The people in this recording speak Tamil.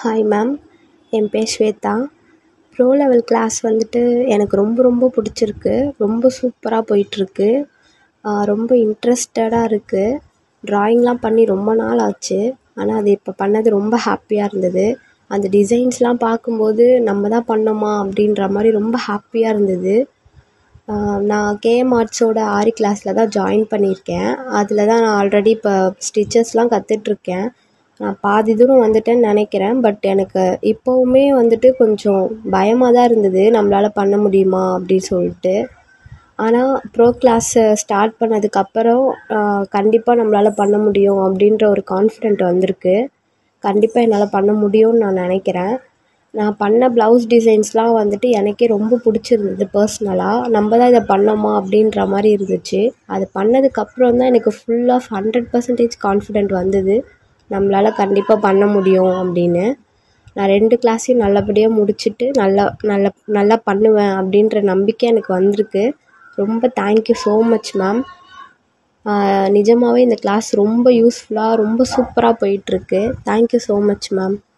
ஹாய் மேம் என் பேர் ஸ்வேதா ப்ரோ லெவல் கிளாஸ் வந்துட்டு எனக்கு ரொம்ப ரொம்ப பிடிச்சிருக்கு ரொம்ப சூப்பராக போயிட்டிருக்கு ரொம்ப இன்ட்ரெஸ்டடாக இருக்குது ட்ராயிங்லாம் பண்ணி ரொம்ப நாள் ஆச்சு ஆனால் அது இப்போ பண்ணது ரொம்ப ஹாப்பியாக இருந்தது அந்த டிசைன்ஸ்லாம் பார்க்கும்போது நம்ம தான் பண்ணோமா அப்படின்ற மாதிரி ரொம்ப ஹாப்பியாக இருந்தது நான் கேஎம் ஆர்ட்ஸோட ஆரி கிளாஸில் தான் ஜாயின் பண்ணியிருக்கேன் அதில் தான் நான் ஆல்ரெடி இப்போ ஸ்டிச்சஸ்லாம் கற்றுட்ருக்கேன் நான் பாதி தூரம் வந்துட்டேன்னு நினைக்கிறேன் பட் எனக்கு இப்போவுமே வந்துட்டு கொஞ்சம் பயமாக தான் இருந்தது நம்மளால் பண்ண முடியுமா அப்படின்னு சொல்லிட்டு ஆனால் ப்ரோ கிளாஸை ஸ்டார்ட் பண்ணதுக்கப்புறம் கண்டிப்பாக நம்மளால் பண்ண முடியும் அப்படின்ற ஒரு கான்ஃபிடென்ட் வந்திருக்கு கண்டிப்பாக என்னால் பண்ண முடியும்னு நான் நினைக்கிறேன் நான் பண்ண ப்ளவுஸ் டிசைன்ஸ்லாம் வந்துட்டு எனக்கே ரொம்ப பிடிச்சிருந்தது பர்ஸ்னலாக நம்ம தான் இதை பண்ணோமா அப்படின்ற மாதிரி இருந்துச்சு அது பண்ணதுக்கப்புறம் தான் எனக்கு full of hundred percentage confident வந்தது நம்மளால் கண்டிப்பாக பண்ண முடியும் அப்படின்னு நான் ரெண்டு கிளாஸையும் நல்லபடியாக முடிச்சுட்டு நல்லா நல்லா நல்லா பண்ணுவேன் அப்படின்ற நம்பிக்கை எனக்கு வந்திருக்கு ரொம்ப தேங்க்யூ ஸோ மச் மேம் நிஜமாகவே இந்த கிளாஸ் ரொம்ப யூஸ்ஃபுல்லாக ரொம்ப சூப்பராக போயிட்டிருக்கு தேங்க்யூ ஸோ மச் மேம்